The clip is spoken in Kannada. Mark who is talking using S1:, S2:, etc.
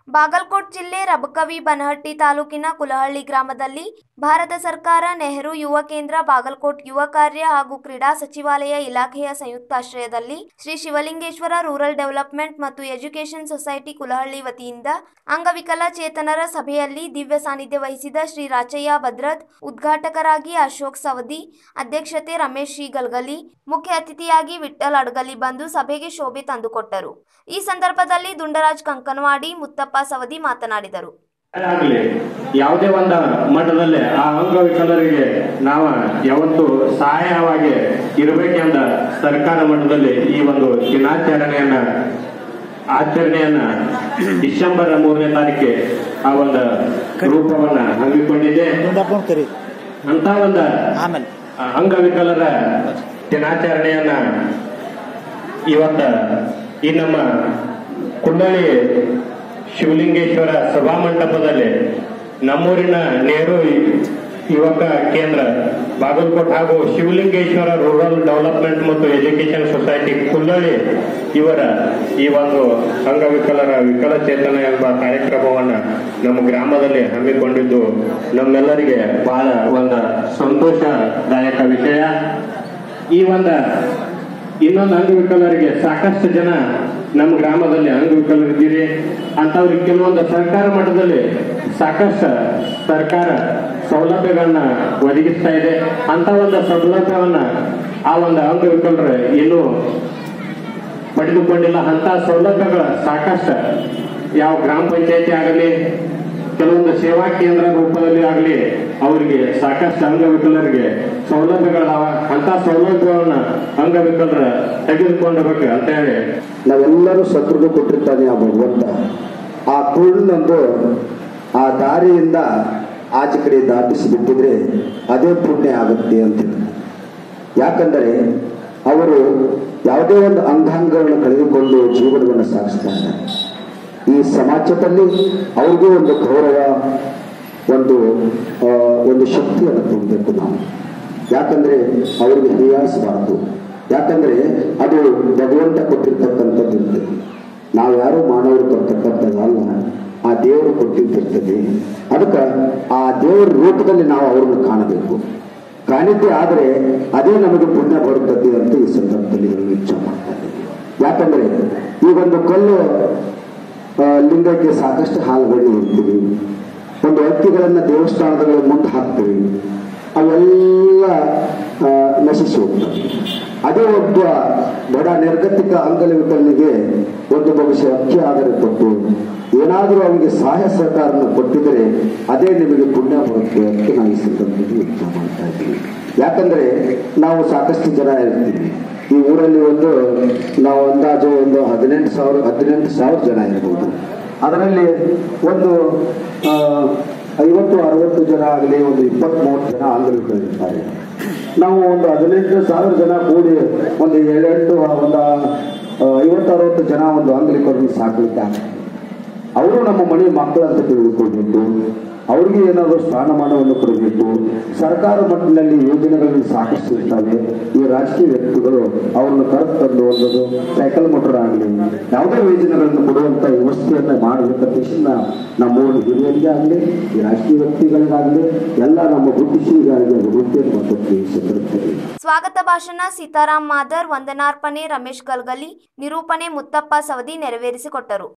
S1: ಬಾಗಲಕೋಟ್ ಜಿಲ್ಲೆ ರಬಕವಿ ಬನಹಟ್ಟಿ ತಾಲೂಕಿನ ಕುಲಹಳ್ಳಿ ಗ್ರಾಮದಲ್ಲಿ ಭಾರತ ಸರ್ಕಾರ ನೆಹರು ಯುವ ಕೇಂದ್ರ ಬಾಗಲಕೋಟ್ ಯುವ ಕಾರ್ಯ ಹಾಗೂ ಕ್ರೀಡಾ ಸಚಿವಾಲಯ ಇಲಾಖೆಯ ಸಂಯುಕ್ತಾಶ್ರಯದಲ್ಲಿ ಶ್ರೀ ಶಿವಲಿಂಗೇಶ್ವರ ರೂರಲ್ ಡೆವಲಪ್ಮೆಂಟ್ ಮತ್ತು ಎಜುಕೇಷನ್ ಸೊಸೈಟಿ ಕುಲಹಳ್ಳಿ ವತಿಯಿಂದ ಅಂಗವಿಕಲಚೇತನರ ಸಭೆಯಲ್ಲಿ ದಿವ್ಯ ಸಾನ್ನಿಧ್ಯ ವಹಿಸಿದ ಶ್ರೀ ರಾಚಯ್ಯ ಭದ್ರತ್ ಉದ್ಘಾಟಕರಾಗಿ ಅಶೋಕ್ ಸವದಿ ಅಧ್ಯಕ್ಷತೆ ರಮೇಶ್ ಶ್ರೀ ಗಲ್ಗಲಿ ಮುಖ್ಯ ಅತಿಥಿಯಾಗಿ ವಿಠ್ಠಲ್ ಅಡ್ಗಲಿ ಬಂದು ಸಭೆಗೆ ಶೋಭೆ ತಂದುಕೊಟ್ಟರು ಈ ಸಂದರ್ಭದಲ್ಲಿ ದುಂಡರಾಜ್ ಕಂಕನವಾಡಿ ಮುತ್ತಪ್ಪ ಸವದಿ ಮಾತನಾಡಿದರು
S2: ಆಗಲಿ ಯಾವುದೇ ಒಂದು ಮಟ್ಟದಲ್ಲಿ ಆ ಅಂಗವಿಕಲರಿಗೆ ನಾವು ಯಾವತ್ತು ಸಹಾಯವಾಗಿ ಇರಬೇಕೆಂದ ಸರ್ಕಾರ ಮಟ್ಟದಲ್ಲಿ ಈ ಒಂದು ದಿನಾಚರಣೆಯನ್ನ ಆಚರಣೆಯನ್ನ ಡಿಸೆಂಬರ್ ಮೂರನೇ ತಾರೀಕಿಗೆ ಆ ಒಂದು ರೂಪವನ್ನ ಹಮ್ಮಿಕೊಂಡಿದೆ
S3: ಗುಂಡಪ್ಪನ ಕರಿ
S2: ಅಂತ ಒಂದು
S3: ಆಮೇಲೆ
S2: ಆ ಅಂಗವಿಕಲರ ದಿನಾಚರಣೆಯನ್ನ ಇವತ್ತ ಈ ನಮ್ಮ ಕುಂಡಳಿ ಶಿವಲಿಂಗೇಶ್ವರ ಸಭಾಮಂಟಪದಲ್ಲಿ ನಮ್ಮೂರಿನ ನೆಹರು ಯುವಕ ಕೇಂದ್ರ ಬಾಗಲಕೋಟ್ ಹಾಗೂ ಶಿವಲಿಂಗೇಶ್ವರ ರೂರಲ್ ಡೆವಲಪ್ಮೆಂಟ್ ಮತ್ತು ಎಜುಕೇಶನ್ ಸೊಸೈಟಿ ಕುಲ್ಲಳ್ಳಿ ಇವರ ಈ ಒಂದು ಅಂಗವಿಕಲರ ವಿಕಲಚೇತನ ಎಂಬ ಕಾರ್ಯಕ್ರಮವನ್ನ ನಮ್ಮ ಗ್ರಾಮದಲ್ಲಿ ಹಮ್ಮಿಕೊಂಡಿದ್ದು ನಮ್ಮೆಲ್ಲರಿಗೆ ಬಹಳ ಒಂದು ಸಂತೋಷದಾಯಕ ವಿಷಯ ಈ ಒಂದು ಇನ್ನೊಂದು ಅಂಗವಿಕಲರಿಗೆ ಸಾಕಷ್ಟು ಜನ ನಮ್ಮ ಗ್ರಾಮದಲ್ಲಿ ಅಂಗವಿಕಲರಿದ್ದೀರಿ ಅಂತವ್ರಿಗೆ ಕೆಲವೊಂದು ಸರ್ಕಾರ ಮಟ್ಟದಲ್ಲಿ ಸಾಕಷ್ಟು ಸರ್ಕಾರ ಸೌಲಭ್ಯಗಳನ್ನ ಒದಗಿಸ್ತಾ ಇದೆ ಅಂತ ಒಂದು ಸೌಲಭ್ಯವನ್ನ ಆ ಒಂದು ಅಂಗವಿಕಲರು ಇನ್ನೂ ಪಡೆದುಕೊಂಡಿಲ್ಲ ಅಂತ ಸೌಲಭ್ಯಗಳ ಸಾಕಷ್ಟು ಯಾವ ಗ್ರಾಮ ಪಂಚಾಯತಿ ಆಗಲಿ ಕೆಲವೊಂದು ಸೇವಾ ಕೇಂದ್ರ ರೂಪದಲ್ಲಿ ಆಗಲಿ ಅವರಿಗೆ ಸಾಕಷ್ಟು ಅಂಗವಿಕಲರಿಗೆ ಸೌಲಭ್ಯಗಳವ ಅಂತ ಸೌಲಭ್ಯವನ್ನ ಅಂಗವಿಕಲರ ತೆಗೆದುಕೊಂಡಬೇಕು ಅಂತ ಹೇಳಿ
S4: ನಾವೆಲ್ಲರೂ ಸತ್ರುಡು ಕೊಟ್ಟಿರ್ತಾನೆ ಆ ಭಗವಂತ ಆ ಕುರುಡನೊಂದು ಆ ದಾರಿಯಿಂದ ಆಚೆ ಕಡೆ ದಾಟಿಸಿ ಬಿಟ್ಟಿದ್ರೆ ಅದೇ ಪುಣ್ಯ ಆಗುತ್ತೆ ಅಂತ ಹೇಳ್ತಾರೆ. ಯಾಕಂದರೆ ಅವರು ಯಾವುದೇ ಒಂದು ಅಂಗಾಂಗಗಳನ್ನು ಕಳೆದುಕೊಂಡು ಜೀವನವನ್ನು ಸಾಗಿಸ್ತಾ ಇದ್ದಾರೆ ಈ ಸಮಾಜದಲ್ಲಿ ಅವ್ರಿಗೂ ಒಂದು ಗೌರವ ಒಂದು ಆ, ಒಂದು ಶಕ್ತಿಯನ್ನು ತುಂಬಬೇಕು ನಾವು ಯಾಕಂದ್ರೆ ಅವರಿಗೆ ಹೀಯಾಸಬಾರದು ಯಾಕಂದ್ರೆ ಅದು ಭಗವಂತ ಕೊಟ್ಟಿರ್ತಕ್ಕಂಥದ್ದು ಇರ್ತದೆ ನಾವು ಯಾರು ಮಾನವರು ಕೊಡ್ತಕ್ಕಂಥದ್ದಲ್ಲ ಆ ದೇವರು ಕೊಟ್ಟಿದ್ದಿರ್ತದೆ ಅದಕ್ಕೆ ಆ ದೇವರ ರೂಪದಲ್ಲಿ ನಾವು ಅವ್ರನ್ನ ಕಾಣಬೇಕು ಕಾಣಿದ್ದೆ ಆದರೆ ಅದೇ ನಮಗೆ ಪುಣ್ಯ ಬರುತ್ತದೆ ಅಂತ ಈ ಸಂದರ್ಭದಲ್ಲಿ ಹೇಳಲು ಇಚ್ಛೆ ಮಾಡ್ತಾ ಇದ್ದೀನಿ. ಯಾಕಂದ್ರೆ ಈ ಒಂದು ಕಲ್ಲು ಆ, ಲಿಂಗಕ್ಕೆ ಸಾಕಷ್ಟು ಹಾಲುಗಳನ್ನು ಇಡ್ತೀವಿ ಒಂದು ಅಕ್ಕಿಗಳನ್ನ ದೇವಸ್ಥಾನಗಳ ಮುಂದೆ ಹಾಕ್ತೀವಿ ಅವೆಲ್ಲ ಆ, ನಶಿಸಿ ಹೋಗ್ತವೆ ಅದೇ ಒಬ್ಬ ಬಡ ನಿರ್ಗತಿಕ ಅಂಗವಿಕಲನಿಗೆ ಒಂದು ಭವಿಷ್ಯ ಅಕ್ಕಿ ಆದರೆ ಕೊಟ್ಟು ಏನಾದರೂ ಅವನಿಗೆ ಸಹಾಯ ಸಹಕಾರನ ಕೊಟ್ಟಿದರೆ ಅದೇ ನಿಮಗೆ ಪುಣ್ಯ ಬರುತ್ತೆ ಅಂತ ನಾನು ಈ ಸಂದರ್ಭದಲ್ಲಿ ಯೋಚನೆ ಮಾಡ್ತಾ ಇದ್ದೀನಿ ಯಾಕಂದ್ರೆ ನಾವು ಸಾಕಷ್ಟು ಜನ ಇರ್ತೀವಿ ಈ ಊರಲ್ಲಿ ಒಂದು ನಾವು ಅಂದಾಜು ಒಂದು ಹದಿನೆಂಟು ಸಾವಿರ ಹದಿನೆಂಟು ಸಾವಿರ ಜನ ಇರ್ಬೋದು ಅದರಲ್ಲಿ ಒಂದು ಆ, ಐವತ್ತು ಅರವತ್ತು ಜನ ಆಗಲಿ ಒಂದು ಇಪ್ಪತ್ತ್ ಮೂವತ್ತು ಜನ ಅಂಗವಿಕಲರಿರ್ತಾರೆ ನಾವು ಒಂದು ಹದಿನೆಂಟು ಸಾವಿರ ಜನ ಕೂಡಿ ಒಂದು ಏಳೆಂಟು ಒಂದು ಆ, ಐವತ್ತು ಅರವತ್ತು ಜನ ಒಂದು ಅಂಗವಿಕಲರನ್ನು ಸಾಕಲಿಕ್ಕೆ ಆಗ್ತದೆ ಅವರು ನಮ್ಮ ಮನೆ ಮಕ್ಕಳಂತ ತಿಳಿದುಕೊಳ್ಬೇಕು ಅವ್ರಿಗೆ ಏನಾದರೂ ಸ್ಥಾನಮಾನವನ್ನು ಕೊಡಬೇಕು ಸರ್ಕಾರ ಮಟ್ಟದಲ್ಲಿ ಯೋಜನೆಗಳು ಸಾಕಷ್ಟು ಇರ್ತವೆ ಈ ರಾಜಕೀಯ ವ್ಯಕ್ತಿಗಳು ಅವ್ರನ್ನ ಕರೆದು ತಂದು ಒಂದು ಸೈಕಲ್ ಮೋಟರ್ ಆಗಲಿ ಯಾವುದೇ ಯೋಜನೆಗಳನ್ನು ಕೊಡುವಂತ ವ್ಯವಸ್ಥೆಯನ್ನ ಮಾಡಬೇಕಂತ ನಮ್ಮ ಊರಿನ ಹಿರಿಯರಿಗೆ ಆಗಲಿ ಈ ರಾಜಕೀಯ ವ್ಯಕ್ತಿಗಳಿಗಾಗಲಿ ಎಲ್ಲ ನಮ್ಮ ಬುದ್ಧಿಶೀಲಿಗಳಿಗೆ ವೃತ್ತಿಯನ್ನು ಮಾಡಬೇಕು ಈ ಸಂದರ್ಭದಲ್ಲಿ
S1: ಸ್ವಾಗತ ಭಾಷಣ ಸೀತಾರಾಮ್ ಮಾದರ್ ವಂದನಾರ್ಪಣೆ ರಮೇಶ್ ಗಲ್ಗಲಿ ನಿರೂಪಣೆ ಮುತ್ತಪ್ಪ ಸವದಿ ನೆರವೇರಿಸಿಕೊಟ್ಟರು